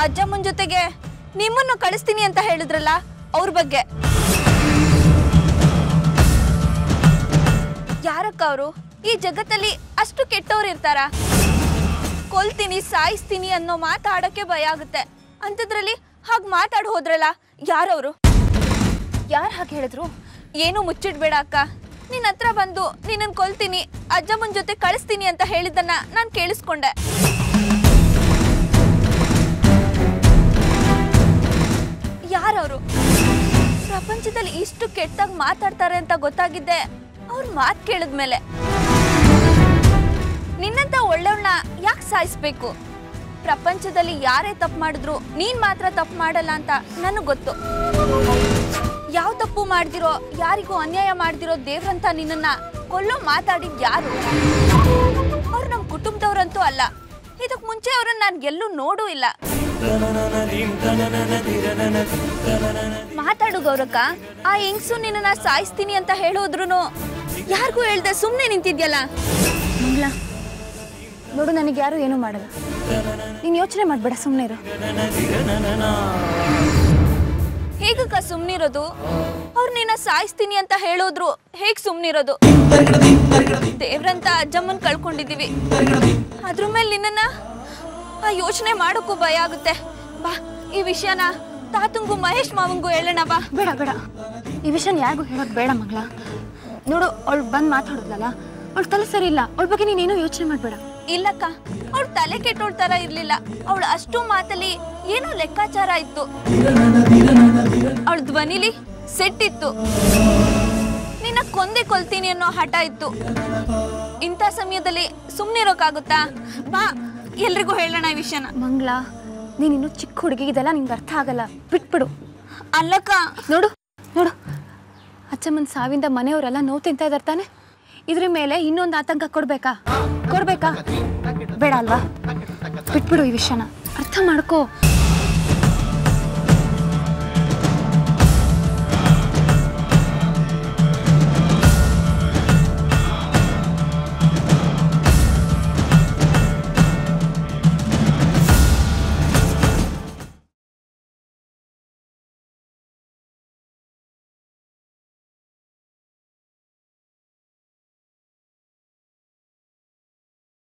ಅಜ್ಜಮ್ಮನ ಜೊತೆಗೆ ನಿಮ್ಮನ್ನು ಕಳಿಸ್ತೀನಿ ಅಂತ ಹೇಳಿದ್ರಲ್ಲ ಅವ್ರ ಬಗ್ಗೆ ಯಾರಕ್ಕ ಅವರು ಈ ಜಗತ್ತಲ್ಲಿ ಅಷ್ಟು ಕೆಟ್ಟವ್ರು ಇರ್ತಾರ ಕೊಲ್ತೀನಿ ಸಾಯಿಸ್ತೀನಿ ಅನ್ನೋ ಮಾತಾಡಕ್ಕೆ ಭಯ ಆಗುತ್ತೆ ಅಂಥದ್ರಲ್ಲಿ ಹಾಗೆ ಮಾತಾಡ್ ಹೋದ್ರಲ್ಲ ಯಾರವರು ಯಾರು ಹಾಗೆ ಹೇಳಿದ್ರು ಏನು ಮುಚ್ಚಿಡ್ಬೇಡ ಅಕ್ಕ ನಿನ್ನ ಹತ್ರ ಬಂದು ನಿನ್ನನ್ನು ಕೊಲ್ತೀನಿ ಅಜ್ಜಮ್ಮನ ಜೊತೆ ಕಳಿಸ್ತೀನಿ ಅಂತ ಹೇಳಿದ್ದನ್ನ ನಾನು ಕೇಳಿಸ್ಕೊಂಡೆ ಯಾರವರು ಪ್ರಪಂಚದಲ್ಲಿ ಇಷ್ಟು ಕೆಟ್ಟಾಗಿ ಮಾತಾಡ್ತಾರೆ ಅಂತ ಗೊತ್ತಾಗಿದ್ದೆ ಅವ್ರ ಮಾತು ಕೇಳಿದ್ಮೇಲೆ ನಿನ್ನಂತ ಒಳ್ಳೆಯವಳನ್ನ ಯಾಕೆ ಸಾಯಿಸ್ಬೇಕು ಪ್ರಪಂಚದಲ್ಲಿ ಯಾರೇ ತಪ್ಪು ಮಾಡಿದ್ರು ನೀನ್ ಮಾತ್ರ ತಪ್ಪು ಮಾಡಲ್ಲ ಅಂತ ನನಗೆ ಗೊತ್ತು ಯಾವ ತಪ್ಪು ಮಾಡ್ದಿರೋ ಯಾರಿಗೂ ಅನ್ಯಾಯ ಮಾಡ್ದಿರೋ ದೇವ್ರಂತ ನಿನ್ನನ್ನ ಕೊಲ್ಲೋ ಮಾತಾಡಿದ್ ಯಾರು ಅವ್ರು ನಮ್ಮ ಕುಟುಂಬದವ್ರಂತೂ ಅಲ್ಲ ಇದಕ್ ಮುಂಚೆ ಅವ್ರನ್ನ ನಾನು ಎಲ್ಲೂ ನೋಡೂ ಇಲ್ಲ ಮಾತಾಡು ಗೌರಕ್ಕ ಆ ಹೆಂಗ್ಸು ನಿನ್ನ ಸಾಯಿಸ್ತೀನಿ ಅಂತ ಹೇಳೋದ್ರು ಯಾರಿಗೂ ಹೇಳ್ದೆ ಸುಮ್ಮನೆ ನಿಂತಿದ್ಯಲ್ಲ ಮಂಗ್ಲ ನೋಡು ನನಗೆ ಯಾರು ಏನೂ ಮಾಡಲ್ಲ ನೀನು ಯೋಚನೆ ಮಾಡಬೇಡ ಸುಮ್ಮನೆ ಇರು ಹೇಗಕ್ಕ ಸುಮ್ನಿರೋದು ಅವ್ರು ನಿನ್ನ ಸಾಯಿಸ್ತೀನಿ ಅಂತ ಹೇಳೋದ್ರು ಹೇಗ್ ಸುಮ್ನಿರೋದು ದೇವ್ರಂತ ಅಜ್ಜಮ್ಮನ್ ಕಳ್ಕೊಂಡಿದೀವಿ ಅದ್ರ ಮೇಲೆ ನಿನ್ನನ್ನ ಆ ಯೋಚನೆ ಮಾಡೋಕ್ಕೂ ಭಯ ಆಗುತ್ತೆ ಬಾ ಈ ವಿಷಯನ ತಾತಂಗೂ ಮಹೇಶ್ ಮಾವಂಗೂ ಹೇಳೋಣ ಬಾ ಬೇಡ ಬೇಡ ಈ ವಿಷಯನ ಯಾರಿಗೂ ಹೇಳೋದು ಬೇಡ ಮಂಗ್ಲ ನೋಡು ಅವಳು ಬಂದು ಮಾತಾಡಿದ್ಲಲ್ಲ ಅವಳು ತಲೆ ಸರಿ ಇಲ್ಲ ಅವಳ ಬಗ್ಗೆ ನೀನೇನು ಯೋಚನೆ ಮಾಡಬೇಡ ಇಲ್ಲಕ್ಕ ಅವಳು ತಲೆ ಕೆಟ್ಟೋಳ್ ತರ ಇರ್ಲಿಲ್ಲ ಅವಳು ಅಷ್ಟು ಮಾತಲ್ಲಿ ಏನೋ ಲೆಕ್ಕಾಚಾರ ಇತ್ತು ಅವಳ ಧ್ವನಿಲಿ ಸೆಟ್ಟಿತ್ತು ನಿನ್ನ ಕೊಂದೆ ಕೊಲ್ತೀನಿ ಅನ್ನೋ ಹಠ ಇತ್ತು ಇಂಥ ಸಮಯದಲ್ಲಿ ಸುಮ್ಮನಿರೋಕ್ಕಾಗುತ್ತಾ ಬಾ ಎಲ್ರಿಗೂ ಹೇಳೋಣ ಈ ವಿಷಯನ ಮಂಗ್ಲ ನೀನಿನ್ನು ಚಿಕ್ಕ ಹುಡುಗಿ ಇದೆಲ್ಲ ನಿಂಗೆ ಅರ್ಥ ಆಗಲ್ಲ ಬಿಟ್ಬಿಡು ಅಲ್ಲಕ್ಕ ನೋಡು ನೋಡು ಅಚ್ಚಮ್ಮನ ಸಾವಿಂದ ಮನೆಯವರೆಲ್ಲ ನೋವು ತಿಂತಾ ಇದ್ದಾರೆ ತಾನೆ ಇದ್ರ ಮೇಲೆ ಇನ್ನೊಂದು ಆತಂಕ ಕೊಡ್ಬೇಕಾ ಕೊಡ್ಬೇಕಾ ಬೇಡ ಅಲ್ವಾ ಬಿಟ್ಬಿಡು ಈ ವಿಷಯನ ಅರ್ಥ ಮಾಡ್ಕೋ